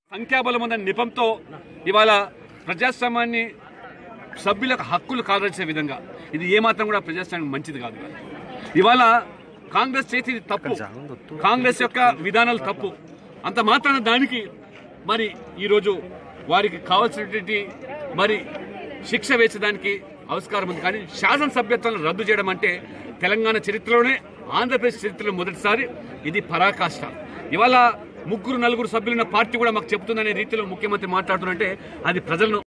సంఖ్యాబలం ఉన్న నిపంతో ఇవాళ ప్రజాస్వామ్యాన్ని సభ్యులకు హక్కులు కాల్చే విధంగా ఇది ఏమాత్రం కూడా ప్రజాస్వామ్యం మంచిది కాదు ఇవాళ కాంగ్రెస్ చేసేది తప్పు కాంగ్రెస్ యొక్క విధానాలు తప్పు అంత మాత్రాన దానికి మరి ఈరోజు వారికి కావాల్సినటువంటి మరి శిక్ష వేసేదానికి ఆవిష్కారం ఉంది కానీ శాసనసభ్యత్వాలను రద్దు చేయడం అంటే తెలంగాణ చరిత్రలోనే ఆంధ్రప్రదేశ్ చరిత్రలో మొదటిసారి ఇది పరాకాష్ట ఇవాళ ముగ్గురు నలుగురు సభ్యులున్న పార్టీ కూడా మాకు చెబుతుందనే రీతిలో ముఖ్యమంత్రి మాట్లాడుతుంటే అది ప్రజలను